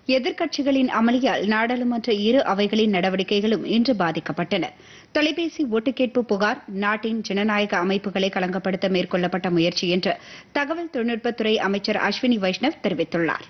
எதிர்க்கட்சிகளின் அமளியால் நாடாளுமன்ற இரு அவைகளின் நடவடிக்கைகளும் இன்று பாதிக்கப்பட்டன தொலைபேசி ஒட்டுக்கேட்பு புகார் நாட்டின் ஜனநாயக அமைப்புகளை களங்கப்படுத்த மேற்கொள்ளப்பட்ட முயற்சி என்று தகவல் தொழில்நுட்பத்துறை அமைச்சர் அஸ்வினி வைஷ்ணவ் தெரிவித்துள்ளார்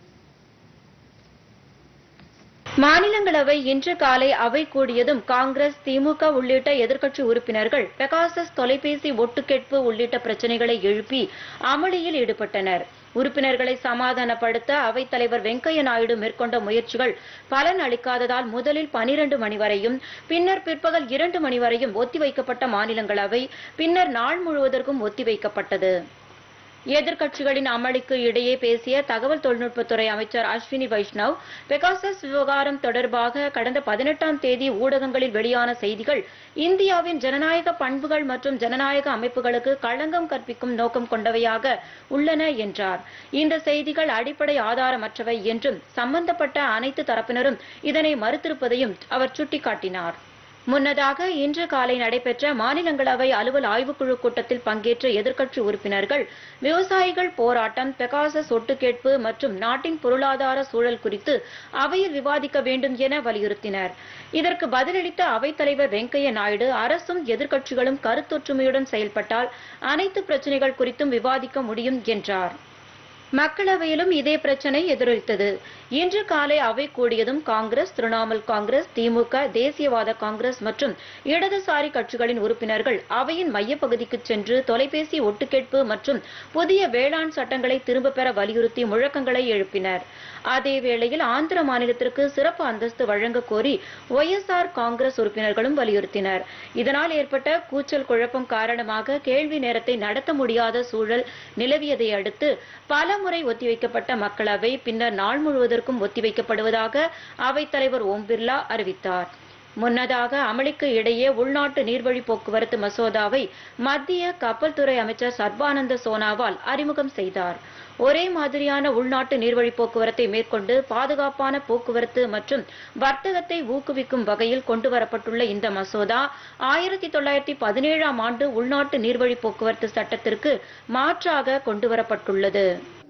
மாநிலங்களவை இன்று காலை அவை கூடியதும் காங்கிரஸ் திமுக உள்ளிட்ட எதிர்க்கட்சி உறுப்பினர்கள் பெகாசஸ் தொலைபேசி ஒட்டுக்கேட்பு உள்ளிட்ட பிரச்சனைகளை எழுப்பி அமளியில் ஈடுபட்டனர் உறுப்பினர்களை சமாதானப்படுத்த அவைத் தலைவர் வெங்கையா நாயுடு மேற்கொண்ட முயற்சிகள் பலன் அளிக்காததால் முதலில் பனிரண்டு மணி வரையும் பின்னர் பிற்பகல் இரண்டு மணி வரையும் ஒத்திவைக்கப்பட்ட மாநிலங்களவை பின்னர் நாள் முழுவதற்கும் ஒத்திவைக்கப்பட்டது எதிர்க்கட்சிகளின் அமளிக்கு இடையே பேசிய தகவல் தொழில்நுட்பத்துறை அமைச்சர் அஸ்வினி வைஷ்ணவ் பெகாசஸ் விவகாரம் தொடர்பாக கடந்த பதினெட்டாம் தேதி ஊடகங்களில் வெளியான செய்திகள் இந்தியாவின் ஜனநாயக பண்புகள் மற்றும் ஜனநாயக அமைப்புகளுக்கு களங்கம் கற்பிக்கும் நோக்கம் கொண்டவையாக உள்ளன என்றார் இந்த செய்திகள் அடிப்படை ஆதாரமற்றவை என்றும் சம்பந்தப்பட்ட அனைத்து தரப்பினரும் இதனை மறுத்திருப்பதையும் அவர் சுட்டிக்காட்டினார் முன்னதாக இன்று காலை நடைபெற்ற மாநிலங்களவை அலுவல் ஆய்வுக்குழு கூட்டத்தில் பங்கேற்ற எதிர்க்கட்சி உறுப்பினர்கள் விவசாயிகள் போராட்டம் பெகாசஸ் ஒட்டுக்கேட்பு மற்றும் நாட்டின் பொருளாதார சூழல் குறித்து அவையில் விவாதிக்க வேண்டும் என வலியுறுத்தினர் இதற்கு பதிலளித்த அவைத்தலைவர் வெங்கையா நாயுடு அரசும் எதிர்க்கட்சிகளும் கருத்தொற்றுமையுடன் செயல்பட்டால் அனைத்து பிரச்சனைகள் குறித்தும் விவாதிக்க முடியும் என்றார் மக்களவையிலும் இதே பிரச்சனை எதிரொலித்தது இன்று காலை அவை கூடியதும் காங்கிரஸ் திரிணாமுல் காங்கிரஸ் திமுக தேசியவாத காங்கிரஸ் மற்றும் இடதுசாரி கட்சிகளின் உறுப்பினர்கள் அவையின் மையப்பகுதிக்கு சென்று தொலைபேசி ஒட்டுக்கேட்பு மற்றும் புதிய வேளாண் சட்டங்களை திரும்பப் பெற வலியுறுத்தி முழக்கங்களை எழுப்பினர் அதே வேளையில் ஆந்திர மாநிலத்திற்கு சிறப்பு அந்தஸ்து வழங்க கோரி ஒய்எஸ்ஆர் காங்கிரஸ் உறுப்பினர்களும் வலியுறுத்தினர் இதனால் ஏற்பட்ட கூச்சல் குழப்பம் காரணமாக கேள்வி நேரத்தை நடத்த முடியாத சூழல் நிலவியதை அடுத்து பல முறை ஒத்திவைக்கப்பட்ட மக்களவை பின்னர் நாள் முழுவதற்கும் ஒத்திவைக்கப்படுவதாக அவைத் தலைவர் ஓம் பிர்லா அறிவித்தார் முன்னதாக அமளிக்கு இடையே உள்நாட்டு நீர்வழி போக்குவரத்து மசோதாவை மத்திய கப்பல் துறை அமைச்சர் சர்பானந்த சோனாவால் அறிமுகம் செய்தார் ஒரே மாதிரியான உள்நாட்டு நீர்வழி போக்குவரத்தை மேற்கொண்டு பாதுகாப்பான போக்குவரத்து மற்றும் வர்த்தகத்தை ஊக்குவிக்கும் வகையில் கொண்டுவரப்பட்டுள்ள இந்த மசோதா ஆயிரத்தி தொள்ளாயிரத்தி பதினேழாம் ஆண்டு உள்நாட்டு நீர்வழி போக்குவரத்து சட்டத்திற்கு மாற்றாக கொண்டுவரப்பட்டுள்ளது